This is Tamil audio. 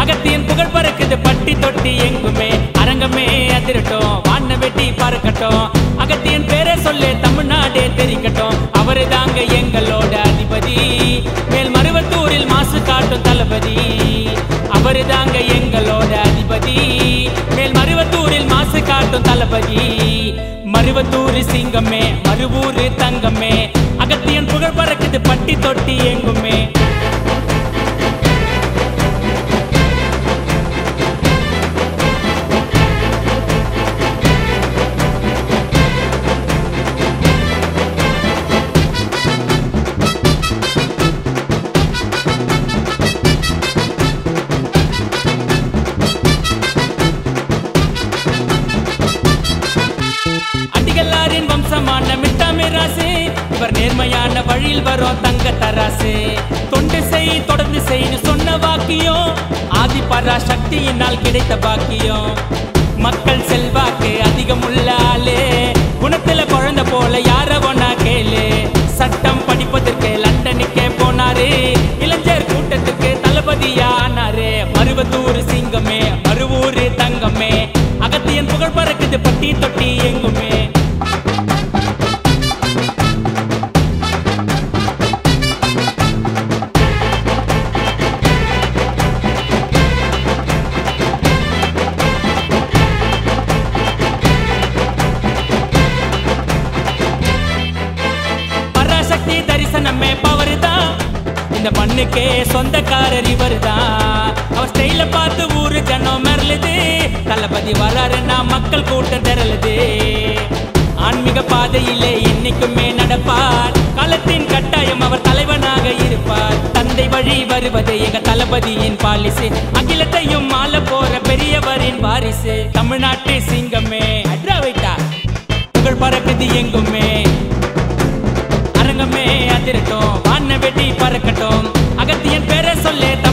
அகத்தியன் புகழ் பறக்குது பட்டி தொட்டி எங்குமே அரங்கமே அதிரட்டும் வான வெட்டி பறக்கட்டும் அகத்தியன் பேரை சொல்லு தமிழ்நாடே தெரிக்கட்டும் அவரு தாங்க எங்களோட அதிபதி மேல் மருவத்தூரில் மாசு காட்டும் தளபதி அவரு தாங்க எங்களோட அதிபதி மேல் மருவத்தூரில் மாசு காட்டும் தளபதி மருவத்தூர் சிங்கமே மறுவூர் தங்கமே அகத்தியன் புகழ் பறக்குது பட்டி தொட்டி எங்குமே அடிகளாரின் வம்சமான மிட்டாமே ராசு இவர் நேர்மையான வழியில் வரும் தங்க தராசு தொண்டு செய் தொடர்ந்து செய்ன்னு சொன்ன வாக்கியம் ஆதி பராசக்தியினால் கிடைத்த பாக்கியம் மக்கள் செல்வாக்கு அதிகம் உள்ள ஆளு குணத்துல குழந்தை போல யார ஒன்னா கேளு சட்டம் படிப்பதற்கு லண்டனுக்கே போனாரு இளைஞர் கூட்டத்துக்கு தளபதியா ஆனாரு மருவத்தூர் சிங்கமே மறுவூர் தங்கமே அகத்தியன் புகழ் பறக்குது பட்டி தொட்டி எங்குமே பராசக்தி தரிசனமே பவர் தான் இந்த மண்ணுக்கே சொந்தக்காரர் இவர் தான் அவர் ஸ்டைல பார்த்து ஊரு ஜனம் மரலுது தளபதி வராருன்னா மக்கள் கூட்டம் திரளுது ஆன்மீக பாதையிலே என்னைக்குமே நடப்பார் காலத்தின் கட்டாயம் அவர் தலைவனாக இருப்பார் தந்தை வழி வருவது எங்க தளபதியின் பாலிசு அகிலத்தையும் ஆள போற பெரியவரின் வாரிசு தமிழ்நாட்டு சிங்கமே அட்ரா வைட்டா புகழ் பறக்குது எங்குமே அரங்கமே அதிரட்டும் வான வெட்டி பறக்கட்டும் அகத்தியன் பேரை சொல்லே